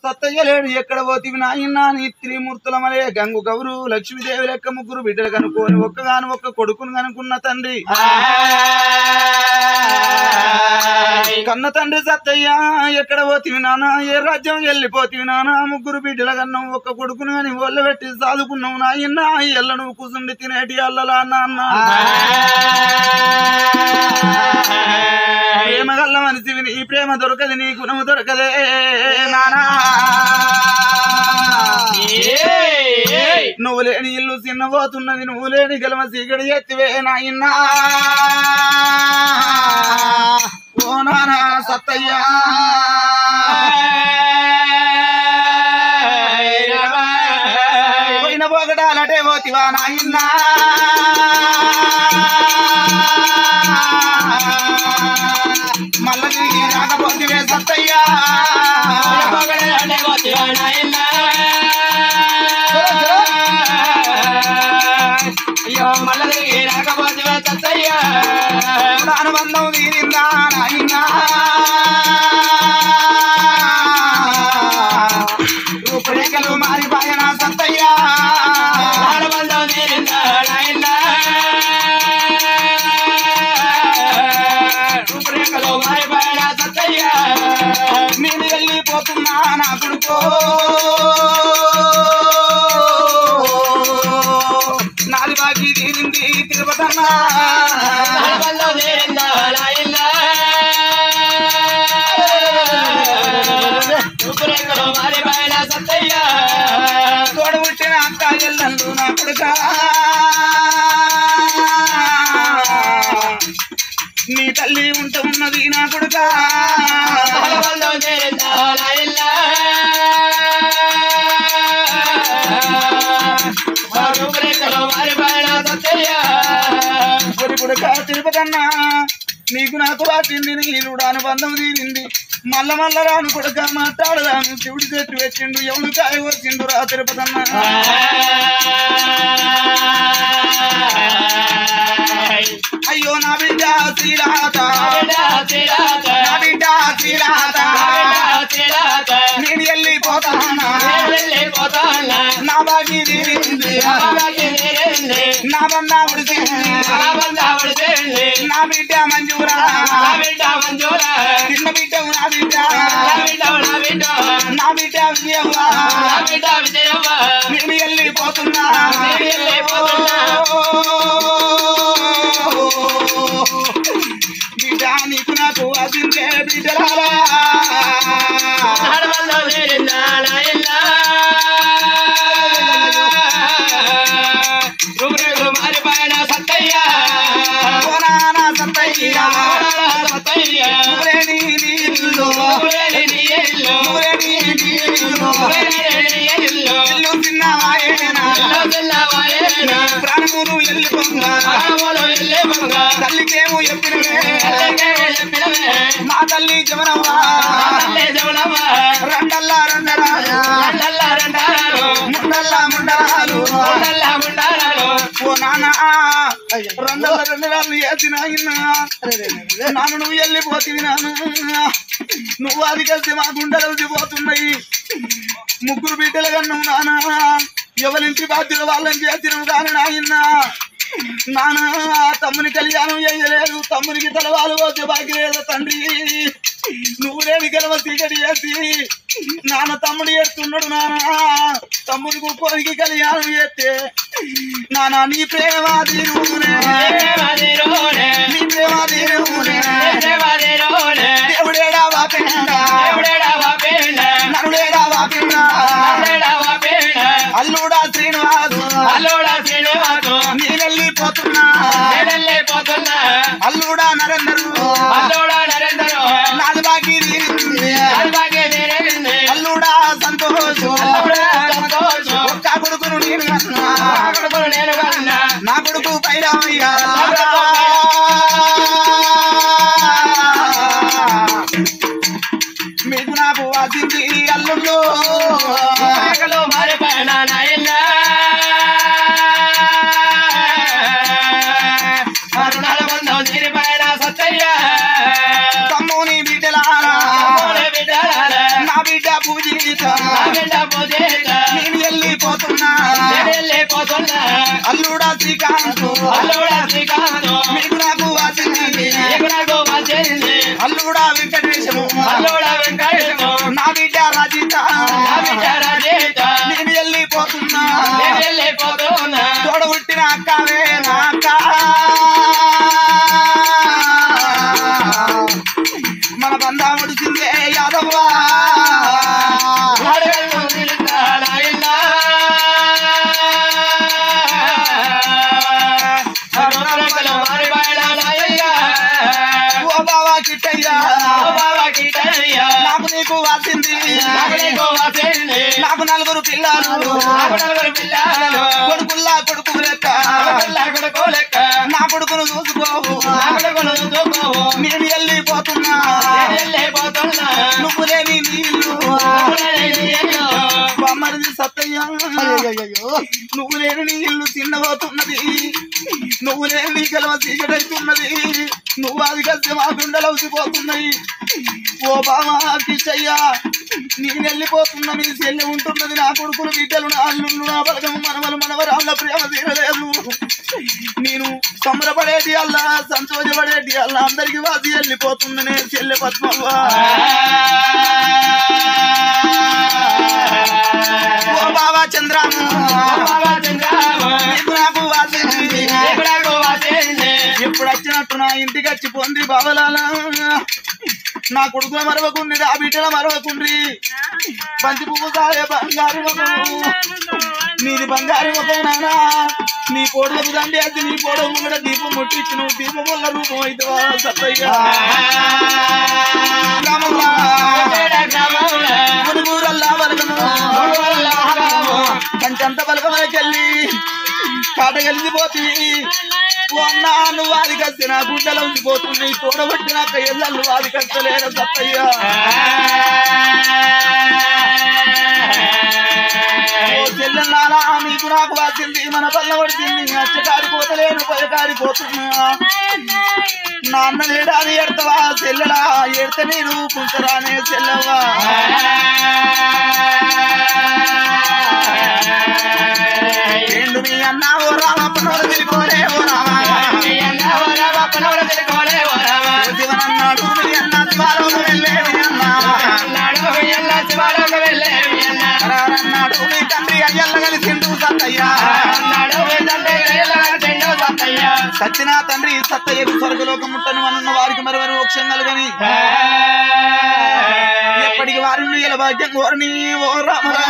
సత్తయ్య లేడు ఎక్కడ పోతివి నాయనా నీ త్రిమూర్తుల మలే గంగు గౌరు లక్ష్మీదేవి లెక్క ముగ్గురు బిడ్డలు కనుక్కొని ఒక్కగాను ఒక్క కొడుకును కనుకున్న తండ్రి కన్న తండ్రి సత్తయ్య ఎక్కడ పోతివి నాన్న ఏ రాజ్యం వెళ్ళిపోతివి నాన్న ముగ్గురు బిడ్డల కన్నాం ఒక్క కొడుకును అని ఒళ్ళ పెట్టి సాదుకున్నావు నాయన్న ఎల్ల నువ్వు కూసుండి తినేటి అల్లలా నాన్న ప్రేమ గల్ల మనిషివి నీ ప్రేమ దొరకది నీ గుణము దొరకదే నానా నువ్వు లేని ఇల్లు చిన్నబోతున్నది నువ్వు లేని గెలమ సీగడి ఎత్తివే నాయన్నా ఓ నానా సత్తయ్యా పోయిన పోగడాలటే పోతివా నాయన్నా మల్ల తిరిగి రాకపోతివే సత్తయ్యా అయ్యో మళ్ళీ రాకపోతే తత్తయ్యా అనుబంధం తీరిందా నాయనా రూపురేఖలు మారిపాయన సత్తయ్యా ఆడబంధం తీరిందా నాయనా రూపురేఖలు మారిపోయిన తత్తయ్యా నేను వెళ్ళిపోతున్నా నా కొడుకో నాది బాకీ తీరింది తిరుపతన్నా ఆడబంధం తీరిందా నాయనా రూపురేఖలు మారిపోయిన తత్తయ్యా తోడ పుట్టిన అక్క ఎల్లందు నా కొడుక నీ తల్లి ఉంట ఉన్నది నా కొడుక ఆడబంధం తీరిందా నాయనా రూపురేఖలు మారిపోయిన తత్తయ్యా ఒరి కొడుక తిరుపతన్నా నీకు నాకు వాటింది నీలుడు అనుబంధం తీరింది మల్ల మల్ల రాను కొడుక మాట్లాడదాను శివుడి చెట్టు వచ్చిండు ఎవడు కాయ వచ్చిండు రా తిరుపతన్నా అయ్యో నా బిడ్డ శ్రీరాత నా బిడ్డ శ్రీరాత నేను వెళ్ళిపోతానా నా బాగి తీరింది నా బంద ఉడిసింది నా బిడ్డ మంజూరా చిన్న బిడ్డ నా బిడ్డ నా బిడ్డ విజయవా నేను వెళ్ళిపోతున్నా నేను వెళ్ళిపోతున్నా. బిడ్డ నీకు నాకు అదిందే బిడ్డలారా కోనాన సత్తయ్యా ఊరేని నీళ్ళు ఊరేని నీళ్ళు ఇల్లు తిన్నావాయేనా ప్రాణములు వెళ్ళిపోగా తల్లికేమో చెప్పినవే మా తల్లి జమనవ్వా రెండల్లా రెండరాలు ముండల్లా ముండరాలు ఓ నాన్న రెండల్ల రెండరాలు వేసిన నాన్న నువ్వు వెళ్ళిపోతుంది నాన్న నువ్వు అది కలిసి మా గుండెలు పోతున్నాయి ముగ్గురు బిడ్డలు కన్నా నాన్న ఎవరింటి బాధ్యులు వాళ్ళని చేసినవు కానీ నాయన నాన్న తమ్ముని కళ్యాణం చేయలేదు తమ్మునికి తలవాలు పోతే బాకి లేదు తండ్రి నువ్వు లేని గెలవ చీకటి చేసి నాన్న తమ్ముడు చేస్తున్నాడు నాన్న తమ్ముడి కుక్కోనికి కళ్యాణం చేస్తే నాన్న నీ ప్రేమ తీరునే నీ ప్రేమ తీరునే దేవుడేడా వాపేండా నరుడేడా వాపేండా అల్లుడా శ్రీనివాసు అల్లోడా శ్రీనివాసు నేనెళ్ళిపోతున్నా పోతున్నా అల్లుడా నరేందరు అల్లోడా నరేంద్ర నాది బాకీ తీరింది. అలాగే నేనే అల్లుడా సంతోషు అల్లుడా సంతోషం ఒక్క కొడుకును నేను కన్నా కొడుకును నేను కన్నా నా కొడుకు పైరామయ్య మీకు నాకు అతిథి అల్లుళ్ళు మేకలు మారిపోయిన నాయన అరుణాల బంధం తీరిపోయిన సత్తయ్య తమ్ముని బిడ్డలారా ఓలే బిడ్డలారా, నా బిడ్డ పూజిత పోచేట నా బిడ్డ పోచేట నేను వెళ్ళిపోతున్నా నేను వెళ్ళిపోతున్నా అల్లుడా శ్రీకాంత్ అల్లుడా శ్రీకాంత్ మీకు నాకు వాసింది నీకు నాకు వచ్చేసింది అల్లుడా వెంకటేశము అల్లుడా వెంకటేశము నా బిడ్డ రజిత నా బిడ్డ రాజేట నేను వెళ్ళిపోతున్నా నేను వెళ్ళిపోతున్నా తోడబుట్టిన అక్కవే నా అక్క మన బందా ముడిసిందే యాదవ్వా అడగను నిలుతా నాయనా అరుణాచల మారి బాయల నాయయ్యా ఓ బావా కిట్టయ్యా ఓ బాబా కిట్టయ్యా నాకు నీకు వాసింది నాకు నీకు వాసేంది నాకు నలుగురు పిల్లలు నాకు నలుగురు పిల్లలు కొడుకుల్లా కొడుకు లెక్క కొడుకుల్లా కొడుకు లెక్క నా కొడుకును చూసుకోవు నా కొడుకును చూసుకోవు నేను వెళ్ళిపోతున్నా నేను వెళ్ళిపోతున్నా నువ్వు లేని నీళ్ళు నీళ్ళు బామ్మరిది సత్తయ్య నువ్వు లేని నీ ఇల్లు తిన్నబోతున్నది నువ్వు లేని నీ కలవ చీకటైతున్నది నువ్వు అది కలిసి మా గుండెలు అవుసిపోతున్నాయి ఓ బామా కిష్టయ్య నేను వెళ్ళిపోతున్నా మీ చెల్లి ఉంటున్నది నా కొడుకులు బిడ్డలు నా అల్లుళ్ళు నా బలగము మనవలు మనవరాళ్ళ ప్రేమ తీరలేదు నేను సంబరపడేటి అల్లా సంతోషపడేటి అల్లా అందరికి వాసి వెళ్ళిపోతుందనే చెల్లె పద్మవ్వ ఓ బాబా చంద్రాము బాబా చంద్రాము నీకు నాకు వాసింది ఎక్కడకు వాసేంది ఎప్పుడు వచ్చినట్టు నా ఇంటికి వచ్చి పొంది బావలాల నా కొడుకుల మరవకుండ్రి నా బిడ్డల మరవకుండ్రి బంతి పువ్వు కాయ బంగారు ముఖము నీది బంగారు ముఖం నానా నీ కోడలకు దండి అది నీ కోడలు కూడా దీపం ముట్టించి నువ్వు దీపం వల్ల రూపం అవుతావా సత్తయ్య రామవ్వ, గ్రామంలో మునుగూరల్లా బలగము కంచంత బలగమలకెళ్ళి కాటగెళ్ళిపోతుంది ఓ అన్నా నువ్వు వాది కస్తే నా గుడ్డలో ఉండిపోతుంది తోడబట్టి నాకు ఎల్లళ్ళు వాది కస్తలేరు సత్తయ్య ఓ చెల్లెల్లారా నీకు నాకు వాసింది మన పల్ల పడుతుంది అచ్చకారి పోతలేను పదకారి పోతున్నా నాన్న లేడాది ఎడతవా చెల్లెలా ఎడత నేను కుంటరానే చెల్లవా ఏండు మీ అన్న ఓ రామ పనులు తిరిగోలే ఓ రామ శివనన్నాడు మీ అన్న శివాలోకి వెళ్ళే మీ అన్న అన్నాడు మీ తండ్రి అయ్యల్ల కలిసిండు సత్తయ్య సత్యన తండ్రి సత్తయ్యకు స్వర్గలోకం ముట్టని అనున్న వారికి మరి మరి మోక్షం కలుగని ఎప్పటికి వారిని ఇలా భాగ్యం కోరని ఓ రామ